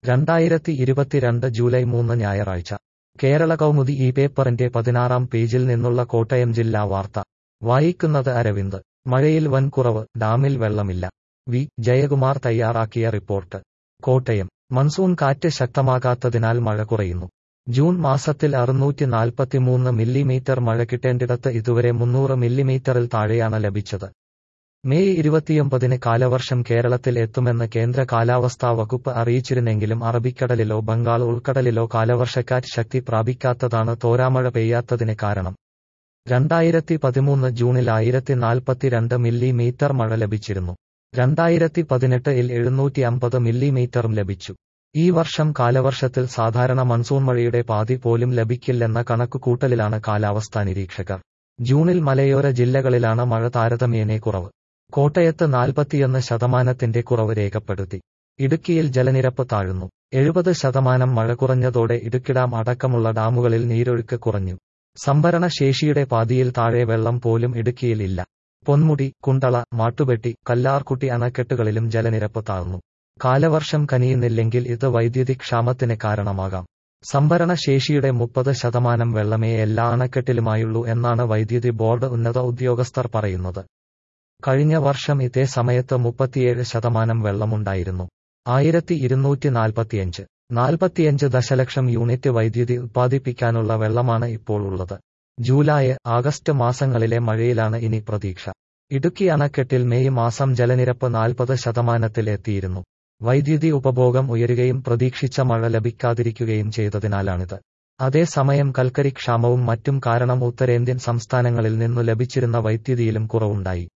രണ്ടായിരത്തി ഇരുപത്തിരണ്ട് ജൂലൈ മൂന്ന് ഞായറാഴ്ച കേരള കൗമുദി ഈ പേപ്പറിന്റെ പതിനാറാം പേജിൽ നിന്നുള്ള കോട്ടയം ജില്ലാ വാർത്ത വായിക്കുന്നത് അരവിന്ദ് മഴയിൽ വൻ കുറവ് ഡാമിൽ വെള്ളമില്ല വി ജയകുമാർ തയ്യാറാക്കിയ റിപ്പോർട്ട് കോട്ടയം മൺസൂൺ കാറ്റ് ശക്തമാകാത്തതിനാൽ മഴ കുറയുന്നു ജൂൺ മാസത്തിൽ അറുന്നൂറ്റി നാൽപ്പത്തിമൂന്ന് മില്ലിമീറ്റർ മഴ കിട്ടേണ്ടിടത്ത് ഇതുവരെ മുന്നൂറ് മില്ലിമീറ്ററിൽ താഴെയാണ് ലഭിച്ചത് മെയ് ഇരുപത്തിയൊമ്പതിന് കാലവർഷം കേരളത്തിൽ എത്തുമെന്ന് കേന്ദ്ര കാലാവസ്ഥാ വകുപ്പ് അറിയിച്ചിരുന്നെങ്കിലും അറബിക്കടലിലോ ബംഗാൾ ഉൾക്കടലിലോ കാലവർഷക്കാറ്റ് ശക്തി പ്രാപിക്കാത്തതാണ് തോരാമഴ പെയ്യാത്തതിന് കാരണം രണ്ടായിരത്തി പതിമൂന്ന് ജൂണിൽ ആയിരത്തി നാൽപ്പത്തിരണ്ട് മില്ലിമീറ്റർ മഴ ലഭിച്ചിരുന്നു രണ്ടായിരത്തി പതിനെട്ടിൽ എഴുന്നൂറ്റി അമ്പത് മില്ലിമീറ്ററും ലഭിച്ചു ഈ വർഷം കാലവർഷത്തിൽ സാധാരണ മൺസൂൺ മഴയുടെ പാതി പോലും ലഭിക്കില്ലെന്ന കണക്കുകൂട്ടലിലാണ് കാലാവസ്ഥാ നിരീക്ഷകർ ജൂണിൽ മലയോര ജില്ലകളിലാണ് മഴ താരതമ്യേന കുറവ് കോട്ടയത്ത് നാൽപ്പത്തിയൊന്ന് ശതമാനത്തിന്റെ കുറവ് രേഖപ്പെടുത്തി ഇടുക്കിയിൽ ജലനിരപ്പ് താഴുന്നു എഴുപത് ശതമാനം മഴ കുറഞ്ഞതോടെ ഇടുക്കി ഡാം അടക്കമുള്ള ഡാമുകളിൽ നീരൊഴുക്ക് കുറഞ്ഞു സംഭരണ ശേഷിയുടെ പാതിയിൽ താഴെ വെള്ളം പോലും ഇടുക്കിയിൽ ഇല്ല പൊന്മുടി കുണ്ടള മാട്ടുപെട്ടി കല്ലാർകുട്ടി അണക്കെട്ടുകളിലും ജലനിരപ്പ് താഴ്ന്നു കാലവർഷം കനിയുന്നില്ലെങ്കിൽ ഇത് വൈദ്യുതി ക്ഷാമത്തിന് കാരണമാകാം സംഭരണ ശേഷിയുടെ മുപ്പത് ശതമാനം വെള്ളമേ എല്ലാ അണക്കെട്ടിലുമായുള്ളൂ എന്നാണ് വൈദ്യുതി ബോർഡ് ഉന്നത ഉദ്യോഗസ്ഥർ പറയുന്നത് കഴിഞ്ഞ വർഷം ഇതേ സമയത്ത് മുപ്പത്തിയേഴ് ശതമാനം വെള്ളമുണ്ടായിരുന്നു ആയിരത്തി ഇരുന്നൂറ്റി നാൽപ്പത്തിയഞ്ച് നാൽപ്പത്തിയഞ്ച് ദശലക്ഷം യൂണിറ്റ് വൈദ്യുതി ഉത്പാദിപ്പിക്കാനുള്ള വെള്ളമാണ് ഇപ്പോൾ ഉള്ളത് ജൂലൈ ആഗസ്റ്റ് മാസങ്ങളിലെ മഴയിലാണ് ഇനി പ്രതീക്ഷ ഇടുക്കി അണക്കെട്ടിൽ മെയ് മാസം ജലനിരപ്പ് നാൽപ്പത് ശതമാനത്തിൽ എത്തിയിരുന്നു വൈദ്യുതി ഉപഭോഗം ഉയരുകയും പ്രതീക്ഷിച്ച മഴ ലഭിക്കാതിരിക്കുകയും ചെയ്തതിനാലാണിത് അതേസമയം കൽക്കരി ക്ഷാമവും മറ്റും കാരണം ഉത്തരേന്ത്യൻ സംസ്ഥാനങ്ങളിൽ നിന്നു ലഭിച്ചിരുന്ന വൈദ്യുതിയിലും കുറവുണ്ടായി